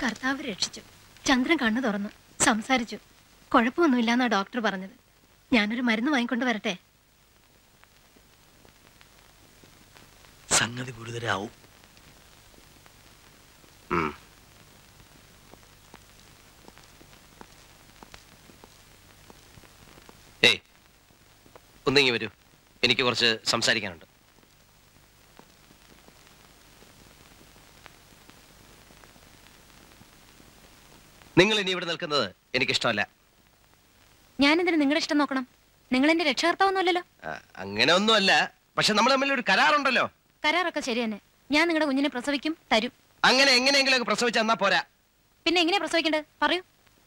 കർത്താവ് രക്ഷിച്ചു ചന്ദ്രൻ കണ്ണു തുറന്നു സംസാരിച്ചു കുഴപ്പമൊന്നുമില്ലെന്നാ ഡോക്ടർ പറഞ്ഞത് ഞാനൊരു മരുന്ന് വാങ്ങിക്കൊണ്ട് വരട്ടെ സംഗതി ഗുരുതരാവും ഉം. ഏയ് ഒന്നിങ്ങി വരൂ എനിക്ക് കുറച്ച് സംസാരിക്കാനുണ്ട് നിങ്ങൾ ഇനി ഇവിടെ നിൽക്കുന്നത് എനിക്കിഷ്ടമല്ല ഞാനെന്തിനു നിങ്ങളുടെ ഇഷ്ടം നോക്കണം നിങ്ങൾ എന്റെ രക്ഷകർത്താവൊന്നുമല്ലല്ലോ ആ, അങ്ങനെ ഒന്നുമല്ല പക്ഷെ നമ്മൾ തമ്മിൽ ഒരു കരാറുണ്ടല്ലോ കരാറൊക്കെ ശരി തന്നെ ഞാൻ നിങ്ങളുടെ കുഞ്ഞിനെ പ്രസവിക്കും തരും അങ്ങനെ എങ്ങനെയെങ്കിലും പ്രസവിച്ച് തന്നാ പോരാ പിന്നെ എങ്ങനെയാ പ്രസവിക്കേണ്ടത് പറയൂ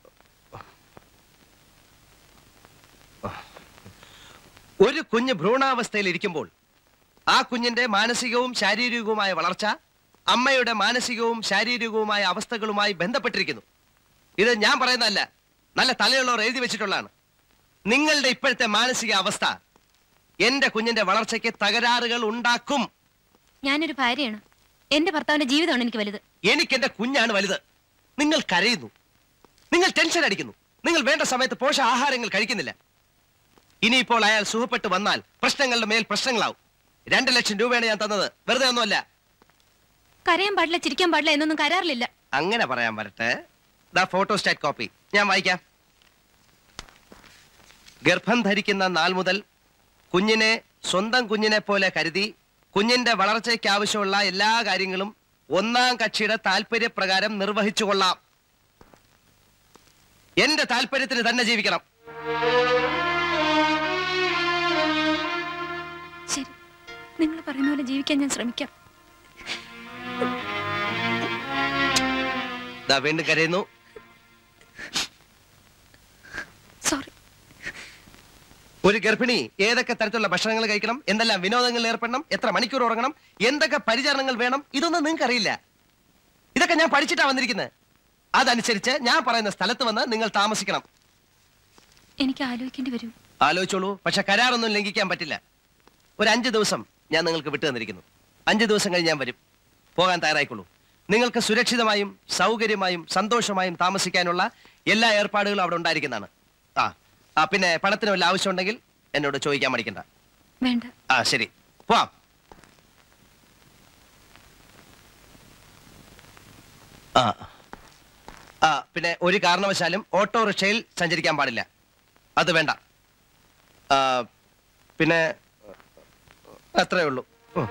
ഒരു കുഞ്ഞ് ഭ്രൂണാവസ്ഥയിൽ ഇരിക്കുമ്പോൾ ആ കുഞ്ഞിന്റെ മാനസികവും ശാരീരികവുമായ വളർച്ച അമ്മയുടെ മാനസികവും ശാരീരികവുമായ അവസ്ഥകളുമായി ബന്ധപ്പെട്ടിരിക്കുന്നു ഇത് ഞാൻ പറയുന്നതല്ല നല്ല തലയുള്ളവർ എഴുതി വെച്ചിട്ടുള്ളതാണ് നിങ്ങളുടെ ഇപ്പോഴത്തെ മാനസിക അവസ്ഥ എന്റെ കുഞ്ഞിന്റെ വളർച്ചയ്ക്ക് തകരാറുകൾ ഉണ്ടാക്കും ഞാനൊരു ഭാര്യയാണ് എന്റെ ഭർത്താവിന്റെ ജീവിതമാണ് എനിക്ക് വലുത് എനിക്ക് എന്റെ കുഞ്ഞാണ് വലുത് നിങ്ങൾ കരയുന്നു നിങ്ങൾ ടെൻഷൻ അടിക്കുന്നു നിങ്ങൾ വേണ്ട സമയത്ത് പോഷകാഹാരങ്ങൾ കഴിക്കുന്നില്ല ഇനിയിപ്പോൾ അയാൾ സുഖപ്പെട്ട് വന്നാൽ പ്രശ്നങ്ങളുടെ മേൽ പ്രശ്നങ്ങളാവും രണ്ട് ലക്ഷം രൂപയാണ് ഞാൻ തന്നത് വെറുതെ ഒന്നുമല്ല കരയാൻ പാടില്ല ചിരിക്കാൻ പാടില്ല എന്നൊന്നും കരാറിലില്ല അങ്ങനെ പറയാൻ വരട്ടെ ദാ ഫോട്ടോസ്റ്റാറ്റ് കോപ്പി ഞാൻ വായിക്കാം ഗർഭം ധരിക്കുന്ന നാൾ മുതൽ കുഞ്ഞിനെ സ്വന്തം കുഞ്ഞിനെ പോലെ കരുതി കുഞ്ഞിന്റെ വളർച്ചയ്ക്ക് ആവശ്യമുള്ള എല്ലാ കാര്യങ്ങളും ഒന്നാം കക്ഷിയുടെ താല്പര്യപ്രകാരം നിർവഹിച്ചു കൊള്ളാം എന്റെ താല്പര്യത്തിന് തന്നെ ജീവിക്കണം ശരി നിങ്ങൾ പറയുന്ന പോലെ ജീവിക്കാൻ ഞാൻ ശ്രമിക്കാം ദാ വീണ്ടും കരയുന്നു സോറി ഒരു ഗർഭിണി ഏതൊക്കെ തരത്തിലുള്ള ഭക്ഷണങ്ങൾ കഴിക്കണം എന്തെല്ലാം വിനോദങ്ങളിൽ ഏർപ്പെടണം എത്ര മണിക്കൂർ ഉറങ്ങണം എന്തൊക്കെ പരിചരണങ്ങൾ വേണം ഇതൊന്നും നിങ്ങൾക്ക് അറിയില്ല ഇതൊക്കെ ഞാൻ പഠിച്ചിട്ടാ വന്നിരിക്കുന്നത് അതനുസരിച്ച് ഞാൻ പറയുന്ന സ്ഥലത്ത് വന്ന് നിങ്ങൾ താമസിക്കണം എനിക്ക് ആലോചിക്കേണ്ടി വരും ആലോചിച്ചോളൂ പക്ഷെ കരാറൊന്നും ലംഘിക്കാൻ പറ്റില്ല ഒരു അഞ്ച് ദിവസം ഞാൻ നിങ്ങൾക്ക് വിട്ടു തന്നിരിക്കുന്നു അഞ്ച് ദിവസം കഴിഞ്ഞ് ഞാൻ വരും പോകാൻ തയ്യാറായിക്കോളൂ നിങ്ങൾക്ക് സുരക്ഷിതമായും സൗകര്യമായും സന്തോഷമായും താമസിക്കാനുള്ള എല്ലാ ഏർപ്പാടുകളും അവിടെ ഉണ്ടായിരിക്കുന്നതാണ് ആ ആ പിന്നെ പണത്തിന് വല്ല ആവശ്യമുണ്ടെങ്കിൽ എന്നോട് ചോദിക്കാൻ മടിക്കണ്ട വേണ്ട ആ ശരി പോവാം ആ ആ പിന്നെ ഒരു കാരണവശാലും ഓട്ടോറിക്ഷയിൽ സഞ്ചരിക്കാൻ പാടില്ല അത് വേണ്ട ആ, പിന്നെ അത്രേ ഉള്ളൂ ഉം.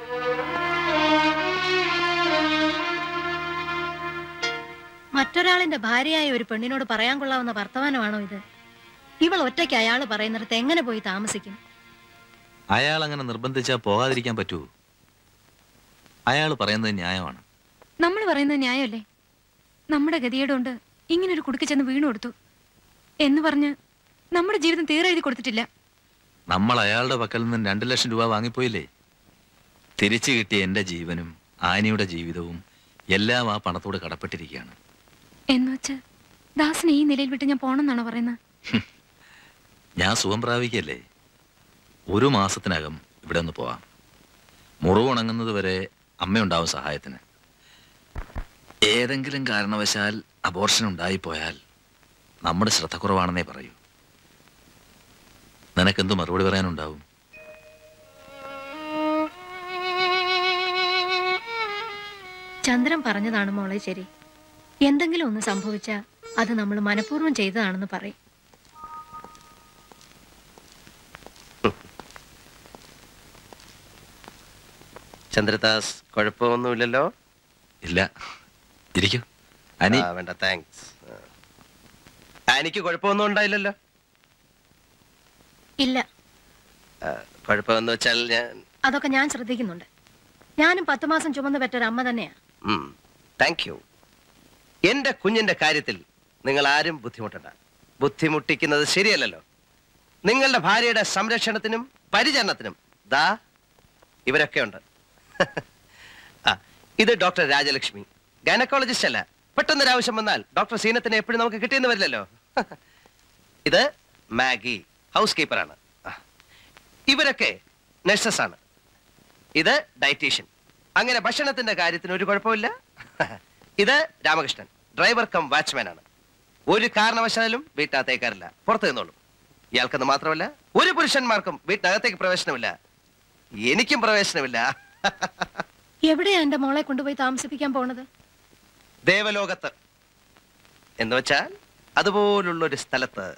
മറ്റൊരാളിന്റെ ഭാര്യയായ ഒരു പെണ്ണിനോട് പറയാൻ കൊള്ളാവുന്ന വർത്തമാനമാണോ ഇത് ഇവൾ ഒറ്റയ്ക്ക് അയാൾ പറയുന്നിടത്ത് എങ്ങനെ പോയി താമസിക്കും അയാൾ അങ്ങനെ നിർബന്ധിച്ചാൽ പോകാതിരിക്കാൻ പറ്റുമോ അയാൾ പറയുന്നത് ന്യായമാണ് നമ്മൾ പറയുന്നത് ന്യായമല്ലേ നമ്മുടെ ഗതികേടുകൊണ്ട് ഇങ്ങനൊരു കുടുക്ക് ചെന്ന് വീണു കൊടുത്തു എന്ന് പറഞ്ഞ് നമ്മുടെ ജീവിതം തീരെഴുതി കൊടുത്തിട്ടില്ല നമ്മൾ അയാളുടെ പക്കൽ നിന്ന് രണ്ട് ലക്ഷം രൂപ വാങ്ങിപ്പോയില്ലേ തിരിച്ചു കിട്ടിയ എൻ്റെ ജീവനും ആനിയുടെ ജീവിതവും എല്ലാം ആ പണത്തോട് കടപ്പെട്ടിരിക്കുകയാണ് എന്ന് വെച്ച് ദാസിനെ ഈ നിലയിൽ വിട്ട് ഞാൻ പോണെന്നാണോ പറയുന്നത് ഞാൻ സുഖം പ്രാപിക്കല്ലേ ഒരു മാസത്തിനകം ഇവിടെ ഒന്ന് പോവാം മുറിവ് ഉണങ്ങുന്നത് വരെ അമ്മയുണ്ടാവും സഹായത്തിന് ഏതെങ്കിലും കാരണവശാൽ അബോർഷൻ ഉണ്ടായിപ്പോയാൽ നമ്മുടെ ശ്രദ്ധക്കുറവാണെന്നേ പറയൂ നിനക്കെന്ത് മറുപടി പറയാനുണ്ടാവും ചന്ദ്രൻ പറഞ്ഞതാണ് മോളെ ശരി എന്തെങ്കിലും ഒന്ന് സംഭവിച്ചാൽ അത് നമ്മൾ മനഃപൂർവ്വം ചെയ്തതാണെന്ന് പറയും ചന്ദ്രദാസ് കുഴപ്പമൊന്നുമില്ലല്ലോ ഇല്ല ഇരിക്കൂ അനി ആ, വേണ്ട താങ്ക്സ് എനിക്ക് കുഴപ്പമൊന്നും ഉണ്ടായില്ലല്ലോ ഇല്ല ആ, കുഴപ്പമെന്ന് വെച്ചാൽ ഞാൻ അതൊക്കെ ഞാൻ ശ്രദ്ധിക്കുന്നുണ്ട് ഞാനും പത്ത് മാസം ചുമന്ന് പെറ്റൊരു അമ്മ തന്നെയാ താങ്ക് യു എന്റെ കുഞ്ഞിന്റെ കാര്യത്തിൽ നിങ്ങൾ ആരും ബുദ്ധിമുട്ടണ്ട ബുദ്ധിമുട്ടിക്കുന്നത് ശരിയല്ലല്ലോ നിങ്ങളുടെ ഭാര്യയുടെ സംരക്ഷണത്തിനും പരിചരണത്തിനും ദാ ഇവരൊക്കെ ഉണ്ട് ആ ഇത് ഡോക്ടർ രാജലക്ഷ്മി ഗൈനക്കോളജിസ്റ്റ് അല്ല പെട്ടെന്നൊരു ആവശ്യം വന്നാൽ ഡോക്ടർ സീനത്തിനെ എപ്പോഴും നമുക്ക് കിട്ടിയെന്ന് വരില്ലല്ലോ ഇത് മാഗി ഹൗസ് കീപ്പറാണ് ആ. ഇവരൊക്കെ നഴ്സസ് ആണ് ഇത് ഡയറ്റീഷ്യൻ അങ്ങനെ ഭക്ഷണത്തിന്റെ കാര്യത്തിന് ഒരു കുഴപ്പമില്ല ഇത് രാമകൃഷ്ണൻ ഡ്രൈവർ കം വാച്ച്മാൻ ആണ് ഒരു കാരണവശാലും വീട്ടിനകത്തേക്കാറില്ല പുറത്തു നിന്നോളൂ ഇയാൾക്കെന്ന് മാത്രമല്ല ഒരു പുരുഷന്മാർക്കും വീട്ടിനകത്തേക്ക് പ്രവേശനമില്ല എനിക്കും പ്രവേശനമില്ല എവിടെയാ എന്റെ മോളെ കൊണ്ടുപോയി താമസിപ്പിക്കാൻ പോണത് ദേവലോകത്ത് എന്ന് വെച്ചാൽ അതുപോലുള്ള ഒരു സ്ഥലത്ത്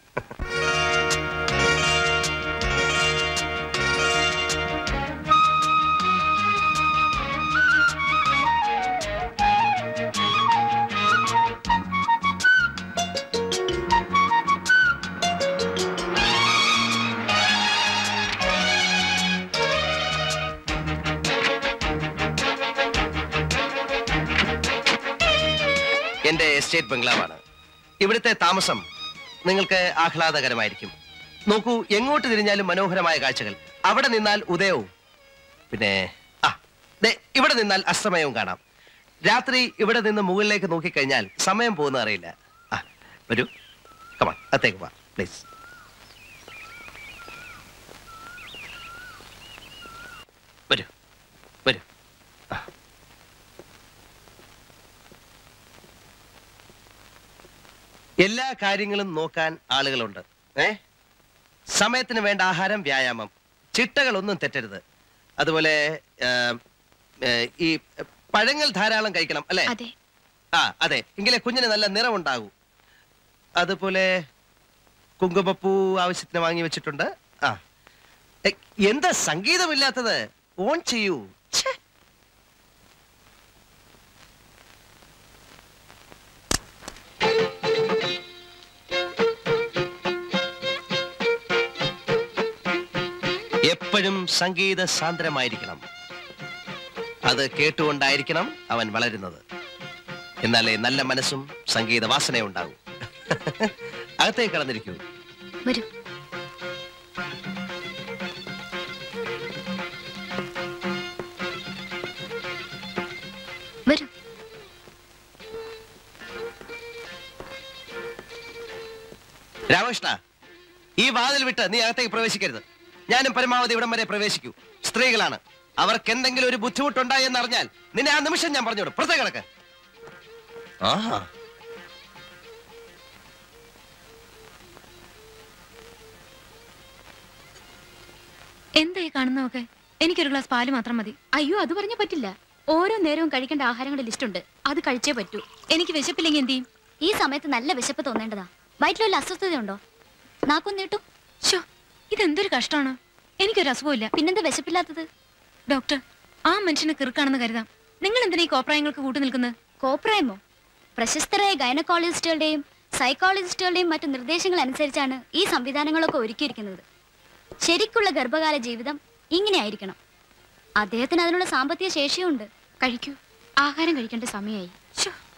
എന്റെ എസ്റ്റേറ്റ് ബംഗ്ലാവാണ് ഇവിടുത്തെ താമസം നിങ്ങൾക്ക് ആഹ്ലാദകരമായിരിക്കും നോക്കൂ എങ്ങോട്ട് തിരിഞ്ഞാലും മനോഹരമായ കാഴ്ചകൾ അവിടെ നിന്നാൽ ഉദയവും പിന്നെ ആ ദേ ഇവിടെ നിന്നാൽ അസ്തമയവും കാണാം രാത്രി ഇവിടെ നിന്ന് മുകളിലേക്ക് നോക്കിക്കഴിഞ്ഞാൽ സമയം പോകുന്ന അറിയില്ല ആ വരൂ കമാ അത്തേക്ക് വാ പ്ലീസ് വരൂ വരൂ ആ. എല്ലാ കാര്യങ്ങളും നോക്കാൻ ആളുകളുണ്ട് ഏ സമയത്തിന് വേണ്ട ആഹാരം വ്യായാമം ചിട്ടകളൊന്നും തെറ്റരുത് അതുപോലെ ഏ, ഏ, ഈ പഴങ്ങൾ ധാരാളം കഴിക്കണം അല്ലേ അതെ ആ അതെ എങ്കിലേ കുഞ്ഞിന് നല്ല നിറമുണ്ടാകൂ അതുപോലെ കുങ്കുമപ്പൂ ആവശ്യത്തിന് വാങ്ങി വെച്ചിട്ടുണ്ട് ആ എ, എന്താ സംഗീതമില്ലാത്തത് ഓൺ ചെയ്യൂ ഛെ. എപ്പോഴും സംഗീത സാന്ദ്രമായിരിക്കണം അത് കേട്ടുകൊണ്ടായിരിക്കണം അവൻ വളരുന്നത് എന്നാലേ നല്ല മനസ്സും സംഗീത വാസനയും ഉണ്ടാകും അകത്തേക്ക് കടന്നിരിക്കൂ വരൂ വരൂ രാമകൃഷ്ണ ഈ വാതിൽ വിട്ട് നീ അകത്തേക്ക് പ്രവേശിക്കരുത് ഞാനും പരമാവധി ഇവിടം വരെ പ്രവേശിക്കൂ സ്ത്രീകളാണ് അവർക്ക് എന്തെങ്കിലും ഒരു ബുദ്ധിമുട്ടുണ്ടായി എന്നറിഞ്ഞാൽ നിന്നെ ആ നിമിഷം ഞാൻ പറഞ്ഞോളൂ പുറത്തേക്ക് കിടക്ക് ആഹാ എന്തായി കാണുന്നതൊക്കെ എനിക്കൊരു ഗ്ലാസ് പാല് മാത്രം മതി അയ്യോ അത് പറഞ്ഞ പറ്റില്ല ഓരോ നേരവും കഴിക്കേണ്ട ആഹാരങ്ങളുടെ ലിസ്റ്റ് ഉണ്ട് അത് കഴിച്ചേ പറ്റൂ എനിക്ക് വിശപ്പില്ലെങ്കിൽ എന്ത് ചെയ്യും ഈ സമയത്ത് നല്ല വിശപ്പ് തോന്നേണ്ടതാ വയറ്റിൽ വല്ല അസ്വസ്ഥതയുണ്ടോ നാക്കും നീട്ടു ഷോ ഇതെന്തൊരു കഷ്ടമാണ് എനിക്കൊരു അസുഖമില്ല പിന്നെന്താ വിശപ്പില്ലാത്തത് ഡോക്ടർ ആ മനുഷ്യന് കിറുക്കാണെന്ന് കരുതാം നിങ്ങൾ എന്തിനാ ഈ കോപ്രായങ്ങൾക്ക് കൂട്ടു നിൽക്കുന്നത് കോപ്രായമോ പ്രശസ്തരായ ഗൈനക്കോളജിസ്റ്റുകളുടെയും സൈക്കോളജിസ്റ്റുകളുടെയും മറ്റു നിർദ്ദേശങ്ങൾ അനുസരിച്ചാണ് ഈ സംവിധാനങ്ങളൊക്കെ ഒരുക്കിയിരിക്കുന്നത് ശരിക്കുള്ള ഗർഭകാല ജീവിതം ഇങ്ങനെ ആയിരിക്കണം അദ്ദേഹത്തിന് അതിനുള്ള സാമ്പത്തിക ശേഷിയുണ്ട് കഴിക്കൂ ആഹാരം കഴിക്കേണ്ട സമയമായി ശ്ശോ,